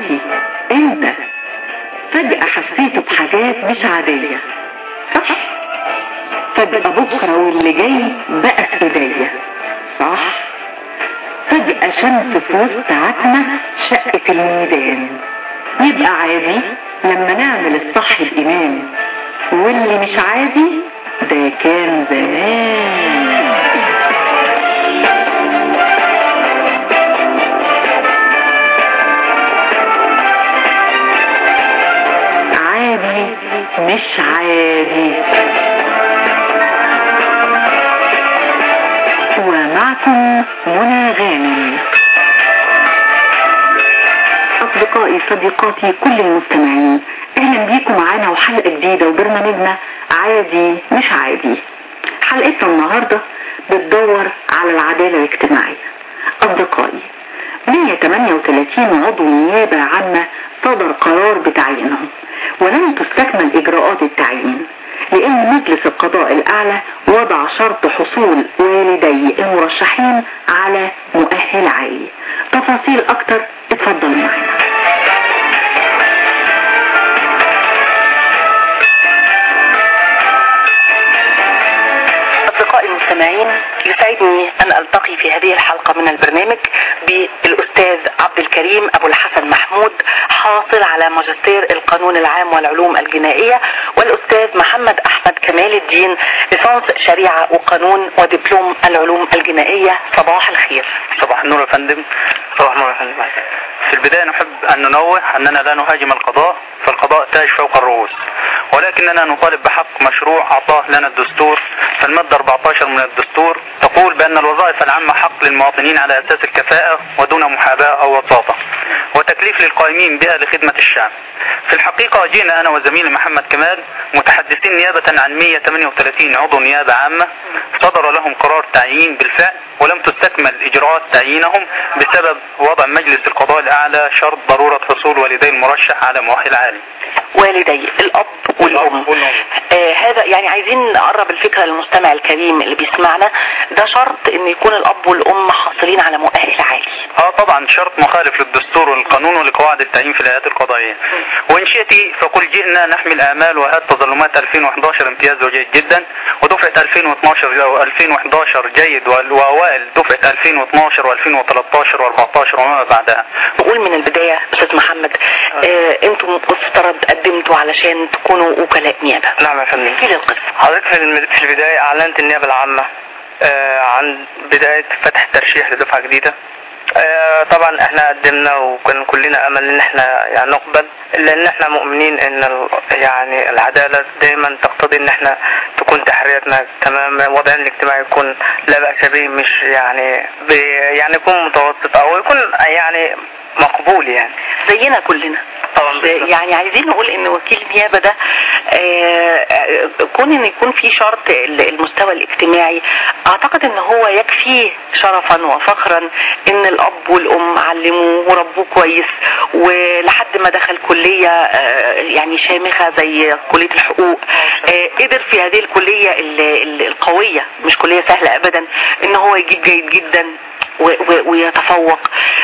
انتي انت فجأة حسيت بحاجات مش عادية صح فجأة بكرة واللي جاي بقى في ايديا صح فجأة شمس في وسط عتمة شقت الميدان يبقى عادي لما نعمل الصح بإيمان واللي مش عادي ده كان زمان عادي مش عادي ومعكم منى غانم أصدقائي صديقاتي كل المستمعين أهلا بيكم معانا وحلقة جديدة وبرنامجنا عادي مش عادي حلقتنا النهاردة بتدور على العدالة الاجتماعية أصدقائي 138 عضو نيابة عامة صدر قرار بتعيينهم ولم تستكمل إجراءات التعيين لأن مجلس القضاء الأعلى وضع شرط حصول والدي المرشحين على مؤهل عالي تفاصيل أكتر اتفضل معنا أصدقائي المستمعين يسعدني أن ألتقي في هذه الحلقة من البرنامج بالأستاذ عبد الكريم أبو الحسن محمود حاصل على ماجستير القانون العام والعلوم الجنائية والأستاذ محمد أحمد كمال الدين ليسانس شريعة وقانون ودبلوم العلوم الجنائية صباح الخير صباح النور يا فندم صباح النور يا فندم في البداية نحب أن ننوه أننا لا نهاجم القضاء فالقضاء تاج فوق الرؤوس ولكننا نطالب بحق مشروع أعطاه لنا الدستور فالمادة 14 من الدستور تقول بأن الوظائف العامة حق للمواطنين على أساس الكفاءة ودون محاباة أو وساطة وتكليف للقائمين بها لخدمة الشعب في الحقيقة جينا أنا وزميلي محمد كمال متحدثين نيابة عن 138 عضو نيابة عامة صدر لهم قرار تعيين بالفعل ولم تستكمل إجراءات تعيينهم بسبب وضع مجلس القضاء الأعلى شرط ضرورة حصول والدي المرشح على مؤهل عالي والدي الأب والأم آه هذا يعني عايزين نقرب الفكرة للمستمع الكريم اللي بيسمعنا ده شرط ان يكون الأب والأم حاصلين على مؤهل عالي اه طبعا شرط مخالف للدستور والقانون ولقواعد التعيين في الهيئات القضائية وان شئت فقل جئنا نحمل امال وهات تظلمات 2011 امتياز وجيد جدا ودفعة 2012 او 2011 جيد واوائل دفعة 2012 و2013 و14 وما بعدها نقول من البداية استاذ محمد آه انتم مفترض قدمتوا علشان تكونوا وكلاء نيابة نعم يا فندم احكي لي القصة حضرتك في الم- في البداية اعلنت النيابة العامة آه، عن بداية فتح الترشيح لدفعة جديدة آه، طبعا احنا قدمنا وكان كلنا امل ان احنا يعني نقبل الا ان احنا مؤمنين ان ال- يعني العدالة دايما تقتضي ان احنا تكون تحرياتنا تمام وضعنا الاجتماعي يكون لا بأس به مش يعني بي- يعني يكون متوسط او يكون يعني مقبول يعني زينا كلنا طبعا بالظبط. يعني عايزين نقول ان وكيل النيابه ده آه، آه، كون ان يكون في شرط ال- المستوى الاجتماعي اعتقد ان هو يكفيه شرفا وفخرا ان الاب والام علموه وربوه كويس ولحد ما دخل كليه آه، يعني شامخه زي كليه الحقوق آه، قدر في هذه الكليه ال- ال- القويه مش كليه سهله ابدا ان هو يجيب جيد جدا و- و- ويتفوق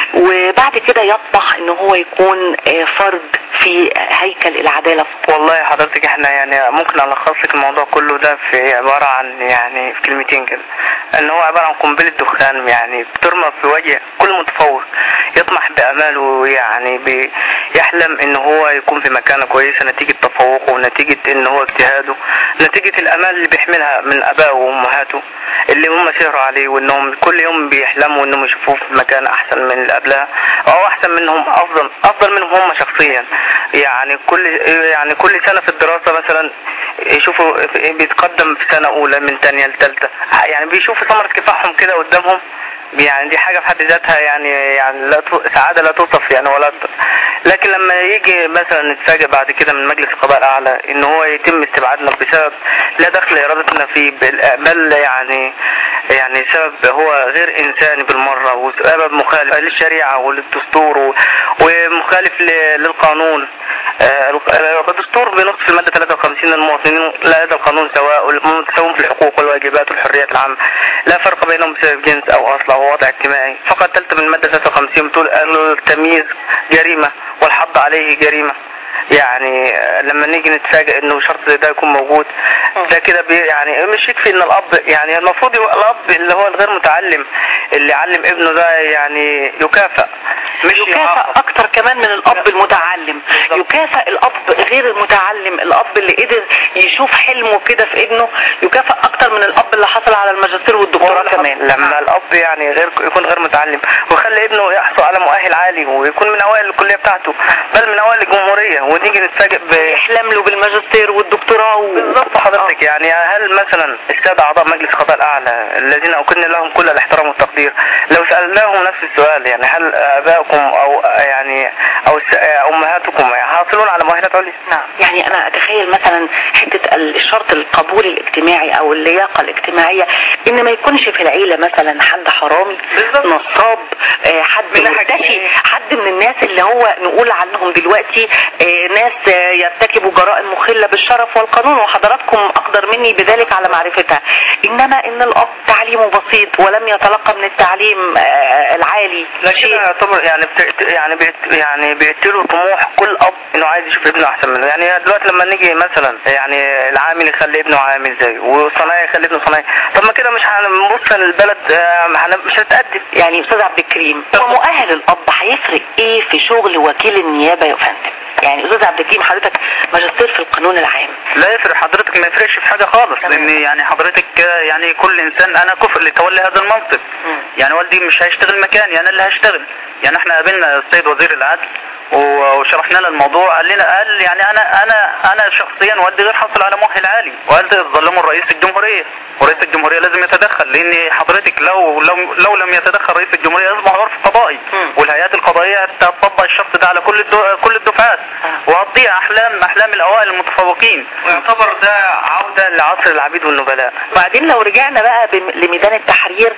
وبعد كده يطمح ان هو يكون آه، فرد في هيكل العدالة والله حضرتك احنا يعني ممكن الخص لك الموضوع كله ده في عبارة عن يعني في كلمتين كده ان هو عبارة عن قنبلة دخان يعني بترمى في وجه كل متفوق يطمح باماله يعني بيحلم ان هو يكون في مكانة كويسة نتيجة تفوقه ونتيجة ان هو اجتهاده نتيجة الامال اللي بيحملها من ابائه وامهاته اللي هم سهروا عليه وانهم كل يوم بيحلموا انهم يشوفوه في مكان احسن من اللي قبلها او احسن منهم افضل افضل منهم هم شخصيا يعني كل يعني كل سنه في الدراسه مثلا يشوفوا بيتقدم في سنه اولى من ثانيه لثالثه يعني بيشوفوا ثمره كفاحهم كده قدامهم يعني دي حاجة في حد ذاتها يعني يعني لا تو- سعادة لا توصف يعني ولا ت- لكن لما يجي مثلا نتفاجئ بعد كده من مجلس القضاء الأعلى إن هو يتم استبعادنا بسبب لا دخل إرادتنا فيه بل بل يعني يعني سبب هو غير إنساني بالمرة وسبب مخالف للشريعة وللدستور و- ومخالف ل- للقانون آه، الق- الدستور بينص في الماده 53 المواطنين لا لدى القانون سواء والمتساوون في الحقوق والواجبات والحريات العامه لا فرق بينهم بسبب جنس او اصل او وضع اجتماعي فقط ثالثه من الماده 53 بتقول التمييز جريمه والحض عليه جريمه يعني آه، لما نيجي نتفاجئ انه شرط زي ده يكون موجود ده كده بي يعني مش يكفي ان الاب يعني المفروض يبقى الاب اللي هو الغير متعلم اللي يعلم ابنه ده يعني يكافئ مش يكافئ يعاقب. اكتر كمان من الاب المتعلم بالظبط. يكافئ الاب غير المتعلم الاب اللي قدر يشوف حلمه كده في ابنه يكافئ اكتر من الاب اللي حصل على الماجستير والدكتوراه كمان لما الاب يعني غير يكون غير متعلم ويخلي ابنه يحصل على مؤهل عالي ويكون من اوائل الكليه بتاعته بل من اوائل الجمهوريه ونيجي نتفاجئ ب يحلم له بالماجستير والدكتوراه و... بالظبط حضرتك يعني هل مثلا الساده اعضاء مجلس القضاء الاعلى الذين اكن لهم كل الاحترام والتقدير لو سالناهم نفس السؤال يعني هل ابائكم او يعني او الس- امهاتكم حاصلون على مؤهلات عليا؟ نعم يعني انا اتخيل مثلا حته الشرط القبول الاجتماعي او اللياقه الاجتماعيه ان ما يكونش في العيله مثلا حد حرامي بالظبط. نصاب آه، حد من ناحية مرتشي إيه؟ حد من الناس اللي هو نقول عنهم دلوقتي آه، ناس آه، يرتكبوا جرائم مخله بالشرف والقانون وحضراتكم اقدر مني بذلك على معرفتها انما ان الاب تعليمه بسيط ولم يتلقى من التعليم آه، العالي لا كده يعتبر يعني بت... يعني بيت... يعني بيقتلوا طموح كل اب انه عايز يشوف ابنه احسن منه يعني دلوقتي لما نيجي مثلا يعني العامل يخلي ابنه عامل زيه والصنايعي يخلي ابنه صنايعي طب ما كده مش هنبص للبلد آه، هن- مش هنتقدم يعني استاذ عبد الكريم هو مؤهل الاب هيفرق ايه في شغل وكيل النيابه يا فندم يعني استاذ عبد الكريم حضرتك ماجستير في القانون العام لا يفرق حضرتك ما يفرقش في حاجه خالص تمام. لان يعني حضرتك آه، يعني كل انسان انا كفء لتولي هذا المنصب مم. يعني والدي مش هيشتغل مكاني انا اللي هشتغل يعني احنا قابلنا السيد وزير العدل و- وشرحنا له الموضوع قال لنا قال يعني انا انا انا شخصيا والدي غير حاصل على مؤهل عالي وقال ده ظلموا رئيس الجمهوريه ورئيس الجمهوريه لازم يتدخل لان حضرتك لو لو لو لم يتدخل رئيس الجمهوريه يصبح عرف قضائي مم. والهيئات القضائيه هتطبق الشرط ده على كل الدو... كل الدفعات آه. وهتضيع احلام احلام الاوائل المتفوقين ويعتبر ده عودة لعصر العبيد والنبلاء وبعدين لو رجعنا بقى بم- لميدان التحرير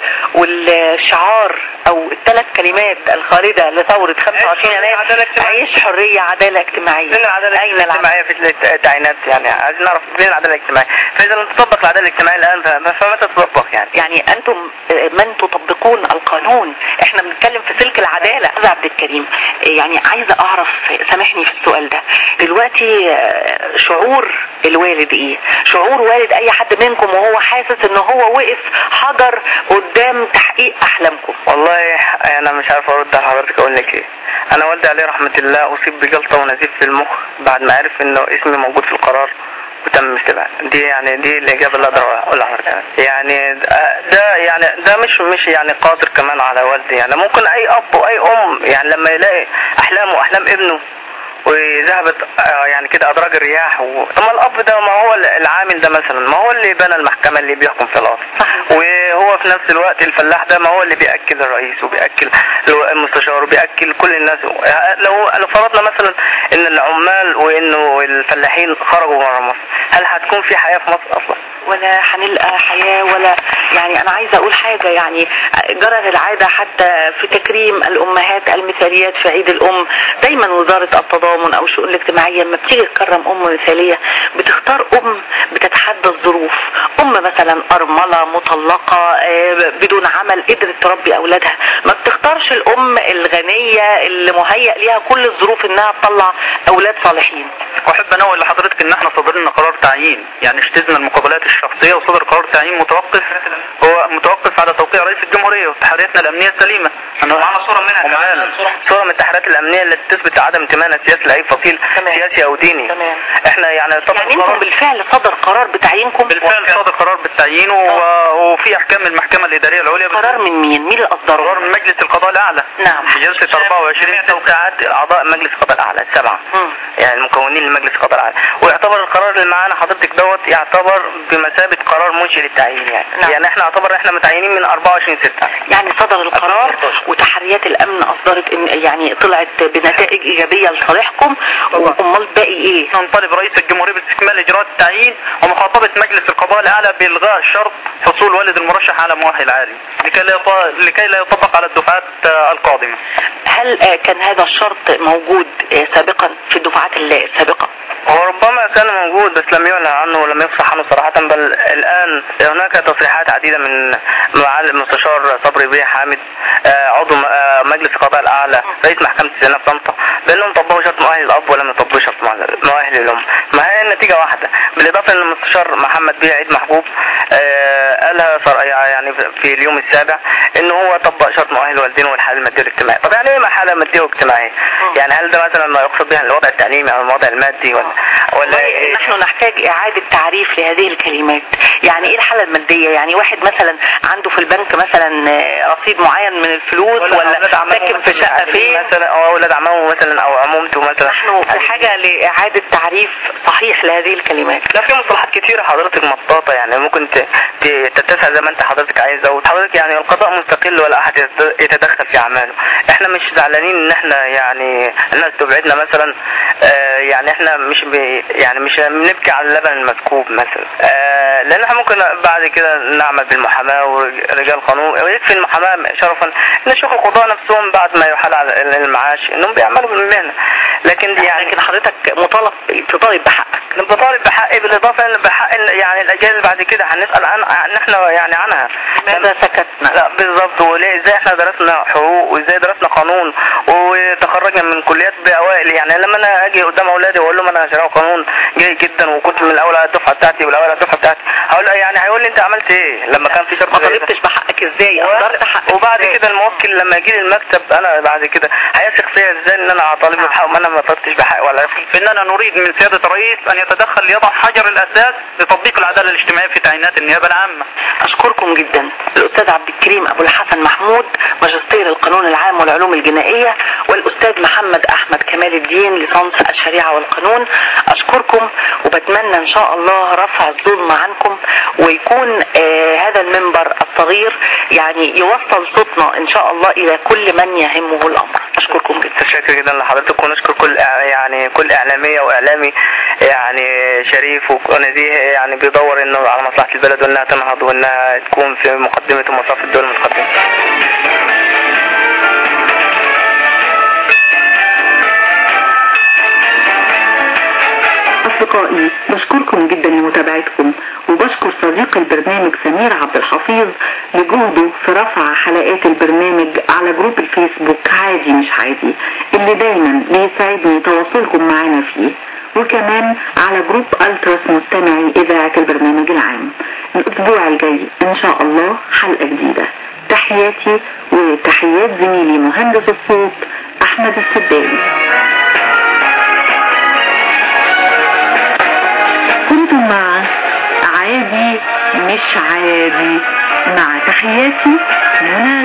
والشعار او الثلاث كلمات الخالده لثوره 25 يناير عدالة اجتماعية. عيش حريه عداله اجتماعيه فين العدالة اين العداله الاجتماعية في التعيينات يعني عايزين نعرف فين العدالة الاجتماعية فإذا لم تطبق العدالة الاجتماعية الآن ف- فمتى تطبق يعني يعني انتم آه، من تطبقون القانون احنا بنتكلم في سلك العداله استاذ عبد الكريم آه، يعني عايزه اعرف سامحني في السؤال ده دلوقتي آه، شعور الوالد ايه شعور والد اي حد منكم وهو حاسس ان هو وقف حجر قدام تحقيق احلامكم والله انا مش عارف ارد على حضرتك اقول لك ايه انا والدي عليه رحمه الله اصيب بجلطه ونزيف في المخ بعد ما عرف انه اسمي موجود في القرار وتم استبعاد دي يعني دي الاجابه اللي اقدر اقولها لحضرتك يعني ده- ده يعني ده مش مش يعني قادر كمان على والدي يعني ممكن اي اب واي ام يعني لما يلاقي احلامه واحلام ابنه وذهبت آه، يعني كده ادراج الرياح و... طب ما الاب ده ما هو العامل ده مثلا ما هو اللي بنى المحكمه اللي بيحكم في القاضي وهو في نفس الوقت الفلاح ده ما هو اللي بياكل الرئيس وبياكل المستشار وبياكل كل الناس لو لو فرضنا مثلا ان العمال وانه الفلاحين خرجوا بره مصر هل هتكون في حياه في مصر اصلا؟ ولا هنلقى حياة ولا يعني أنا عايزة أقول حاجة يعني جرت العادة حتى في تكريم الأمهات المثاليات في عيد الأم دايما وزارة التضامن أو الشؤون الاجتماعية لما بتيجي تكرم أم مثالية بتختار أم بتتحدى الظروف أم مثلا أرملة مطلقة آه، بدون عمل قدرت تربي أولادها ما بتختارش الأم الغنية اللي مهيأ ليها كل الظروف إنها تطلع أولاد صالحين واحب انوه لحضرتك ان احنا صادرين قرار تعيين يعني اجتزنا المقابلات الشخصيه وصدر قرار تعيين متوقف هو متوقف على توقيع رئيس الجمهوريه وتحرياتنا الامنيه السليمه انا معانا صورة منها كمان صورة من التحريات الأمنية التي تثبت عدم انتمائنا السياسي لأي فصيل تمام. سياسي أو ديني تمام. احنا يعني طبعا يعني انتم بالفعل صدر قرار بتعيينكم بالفعل صادر قرار بالتعيين و... وفي احكام المحكمه الاداريه العليا قرار من مين مين اللي قرار اصدره من مجلس القضاء الاعلى نعم بجلسه 24 توقيعات أعضاء مجلس القضاء الأعلى السبعة مم. يعني المكونين لمجلس القضاء الأعلى ويعتبر القرار اللي معانا حضرتك دوت يعتبر بمثابة قرار منشئ للتعيين يعني نعم. يعني احنا يعتبر احنا متعينين من 24 6 يعني صدر القرار وتحريات الامن اصدرت إن يعني طلعت بنتائج ايجابيه لصالحكم طبعا. امال باقي ايه نطالب رئيس الجمهوريه باستكمال اجراءات التعيين ومخاطبه مجلس القضاء الاعلى بالغاء شرط حصول والد المرشح على مؤهل عالي لكي لا يط- لكي لا يطبق على الدفعات آه، القادمة هل آه، كان هذا الشرط موجود آه، سابقا في الدفعات السابقة هو ربما كان موجود بس لم يعلن عنه ولم يفصح عنه صراحة بل الآن هناك تصريحات عديدة من معالي المستشار صبري بيه حامد آه، عضو م- آه، مجلس القضاء الأعلى رئيس محكمة السيناء في طنطا بأنهم طبقوا شرط مؤهل الأب ولم يطبقوا شرط مؤهل الأم ما هي النتيجة واحدة بالإضافة أن المستشار محمد بيه عيد محبوب آه، قالها صر- يعني في اليوم السابع أنه هو طبق شرط مؤهل الوالدين والحالة المادية والاجتماعية طب يعني إيه ما حالة مادية واجتماعية؟ يعني هل ده مثلا ما يقصد بها الوضع التعليمي أو الوضع المادي ولا ولا إيه؟ نحن نحتاج إعادة تعريف لهذه الكلمات يعني إيه الحالة المادية يعني واحد مثلا عنده في البنك مثلا آه، رصيد معين من الفلوس ولا أولاد عمامه ساكن في مثلاً شقة قاعدين فين مثلا او اولاد عمامه مثلا او عمومته مثلا نحن في حاجة لإعادة تعريف صحيح لهذه الكلمات لا في مصطلحات كتيرة حضرتك مطاطة يعني ممكن ت- ت- تتسع زي ما انت حضرتك عايزة وحضرتك يعني القضاء مستقل ولا احد يت- يتدخل في اعماله احنا مش زعلانين ان احنا يعني الناس تبعدنا مثلا آه يعني احنا مش بي يعني مش بنبكي على اللبن المسكوب مثلا آه لان احنا ممكن بعد كده نعمل بالمحاماة ورجال قانون ويكفي المحاماة شرفا ان شيوخ القضاء نفسهم بعد ما يحال على المعاش انهم بيعملوا بالمهنة لكن دي يعني لكن حضرتك مطالب تطالب بحقك انا بطالب بحقي بالاضافه إن بحق ال- يعني الاجيال اللي بعد كده هنسال عن عن احنا يعني عنها ماذا سكتنا لا بالظبط وليه ازاي احنا درسنا حقوق وازاي درسنا قانون وتخرجنا من كليات باوائل يعني لما انا اجي قدام اولادي واقول لهم انا شغال قانون جيد جدا وكنت من الاول على الدفعه بتاعتي والاول على الدفعه بتاعتي هقول له يعني هيقول لي انت عملت ايه لما كان في شرط ما زي ده؟ طالبتش بحقك ازاي قدرت حقك وبعد إزاي؟ كده الموكل لما يجي لي المكتب انا بعد كده هيثق فيا ازاي ان انا اطالب بحقه ما انا ما طلبتش بحقي ولا فإننا نريد من سيادة الرئيس أن يتدخل ليضع حجر الأساس لتطبيق العدالة الاجتماعية في تعيينات النيابة العامة أشكركم جدا الأستاذ عبد الكريم أبو الحسن محمود ماجستير القانون العام والعلوم الجنائية والأستاذ محمد أحمد كمال الدين لصنص الشريعة والقانون أشكركم وبتمنى إن شاء الله رفع الظلم عنكم ويكون آه هذا المنبر الصغير يعني يوصل صوتنا إن شاء الله إلى كل من يهمه الأمر أشكركم جدا متشكر جدا لحضرتك ونشكر كل إع- يعني كل اعلاميه واعلامي يعني شريف ونزيه يعني بيدور انه على مصلحه البلد وانها تنهض وانها تكون في مقدمه مصاف الدول المتقدمه. أصدقائي بشكركم جدا لمتابعتكم وبشكر صديق البرنامج سمير عبد الحفيظ لجهده في رفع حلقات البرنامج على جروب الفيسبوك عادي مش عادي اللي دايما بيسعدني تواصلكم معنا فيه وكمان على جروب ألتراس مستمعي إذاعة البرنامج العام الأسبوع الجاي إن شاء الله حلقة جديدة تحياتي وتحيات زميلي مهندس الصوت أحمد السداوي كنتم مع عادي مش عادي مع تحياتي منى